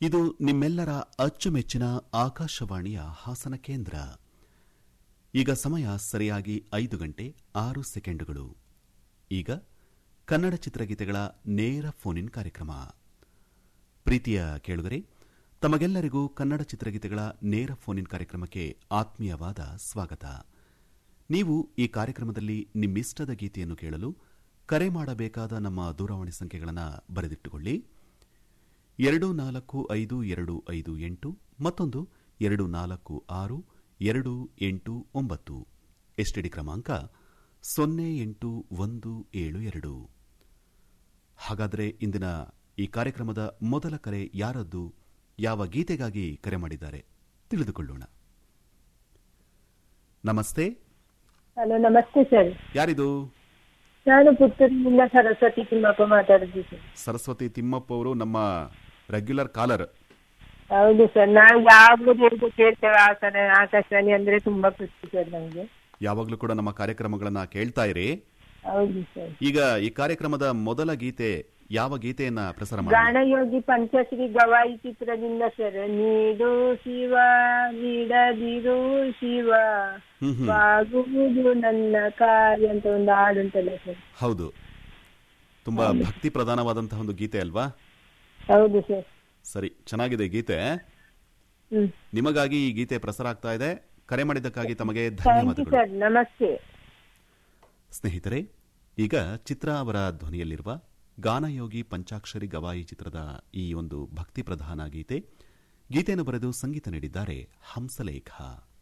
ಇದು ನಿಮ್ಮೆಲ್ಲರ ಅಚ್ಚುಮೆಚ್ಚಿನ ಆಕಾಶವಾಣಿಯ ಹಾಸನ ಕೇಂದ್ರ ಈಗ ಸಮಯ ಸರಿಯಾಗಿ ಐದು ಗಂಟೆ ಆರು ಸೆಕೆಂಡುಗಳು ಈಗ ಕನ್ನಡ ಚಿತ್ರಗೀತೆಗಳ ನೇರ ಫೋನ್ ಇನ್ ಕಾರ್ಯಕ್ರಮ ಪ್ರೀತಿಯ ಕೇಳುಗರೆ ತಮಗೆಲ್ಲರಿಗೂ ಕನ್ನಡ ಚಿತ್ರಗೀತೆಗಳ ನೇರ ಫೋನ್ ಇನ್ ಕಾರ್ಯಕ್ರಮಕ್ಕೆ ಆತ್ಮೀಯವಾದ ಸ್ವಾಗತ ನೀವು ಈ ಕಾರ್ಯಕ್ರಮದಲ್ಲಿ ನಿಮ್ಮಿಷ್ಟದ ಗೀತೆಯನ್ನು ಕೇಳಲು ಕರೆ ಮಾಡಬೇಕಾದ ನಮ್ಮ ದೂರವಾಣಿ ಸಂಖ್ಯೆಗಳನ್ನು ಬರೆದಿಟ್ಟುಕೊಳ್ಳಿ ಎರಡು ನಾಲ್ಕು ಐದು ಎರಡು ಐದು ಎಂಟು ಮತ್ತೊಂದು ಎರಡು ನಾಲ್ಕು ಆರು ಎರಡು ಎಂಟು ಒಂಬತ್ತು ಎಸ್ಟಿಡಿ ಕ್ರಮಾಂಕ ಸೊನ್ನೆ ಎಂಟು ಒಂದು ಏಳು ಎರಡು ಹಾಗಾದರೆ ಇಂದಿನ ಈ ಕಾರ್ಯಕ್ರಮದ ಮೊದಲ ಕರೆ ಯಾರದ್ದು ಯಾವ ಗೀತೆಗಾಗಿ ಕರೆ ಮಾಡಿದ್ದಾರೆ ತಿಳಿದುಕೊಳ್ಳೋಣ ನಮಸ್ತೆ ಹಲೋ ನಮಸ್ತೆ ಸರ್ ಯಾರಿದು ನಾನು ಪುತ್ತೂರಿನಿಂದ ಸರಸ್ವತಿ ತಿಮ್ಮಪ್ಪ ಮಾತಾಡುದು ಸರ್ ಸರಸ್ವತಿ ತಿಮ್ಮಪ್ಪ ಅವರು ನಮ್ಮ ರೆಗ್ಯುಲರ್ ಕಾಲರ್ ಹೌದು ಸರ್ ನಾವು ಯಾವಾಗಲೂ ರೇಡಿಯೋ ಕೇಳ್ತೇವೆ ಹಾಸನ ಆಕಾಶವಾಣಿ ಅಂದ್ರೆ ತುಂಬಾ ಖುಷಿ ಸರ್ ನಮ್ಗೆ ಯಾವಾಗಲೂ ಕೂಡ ನಮ್ಮ ಕಾರ್ಯಕ್ರಮಗಳನ್ನ ಕೇಳ್ತಾ ಇರಿ ಹೌದು ಸರ್ ಈಗ ಈ ಕಾರ್ಯಕ್ರಮದ ಮೊದಲ ಗೀತೆ ಯಾವ ಗೀತೆಯನ್ನ ಪ್ರಸಾರ ಮಾಡಿ ಗಾನಯೋಗಿ ಪಂಚಶ್ರೀ ಗವಾಯಿ ಚಿತ್ರದಿಂದ ಸರ್ ನೀಡು ಶಿವ ನೀಡದಿರು ಶಿವ ಹ್ಮ್ ಹ್ಮ್ ಬಾಗುವುದು ನನ್ನ ಕಾರ್ಯ ಅಂತ ಒಂದು ಹಾಡುಂಟಲ್ಲ ಸರ್ ಹೌದು ತುಂಬಾ ಭಕ್ತಿ ಪ್ರಧಾನವಾದಂತಹ ಒಂದು ಗೀತೆ ಅಲ್ವಾ ಹೌದು ಸರ್ ಸರಿ ಚೆನ್ನಾಗಿದೆ ಗೀತೆ ಹ್ಮ್ ನಿಮಗಾಗಿ ಈ ಗೀತೆ ಪ್ರಸಾರ ಆಗ್ತಾ ಇದೆ ಕರೆ ಮಾಡಿದ್ದಕ್ಕಾಗಿ ತಮಗೆ ಥ್ಯಾಂಕ್ ಯು ಧನ್ಯವಾದಗಳು ಸರ್ ನಮಸ್ತೆ ಸ್ನೇಹಿತರೆ ಈಗ ಚಿತ್ರ ಅವರ ಧ್ವನಿಯಲ್ಲಿರುವ ಗಾನಯೋಗಿ ಪಂಚಾಕ್ಷರಿ ಗವಾಯಿ ಚಿತ್ರದ ಈ ಒಂದು ಭಕ್ತಿ ಪ್ರಧಾನ ಗೀತೆ ಗೀತೆಯನ್ನು ಬರೆದು ಸಂಗೀತ ನೀಡಿದ್ದಾರೆ ಹಂಸಲೇಖ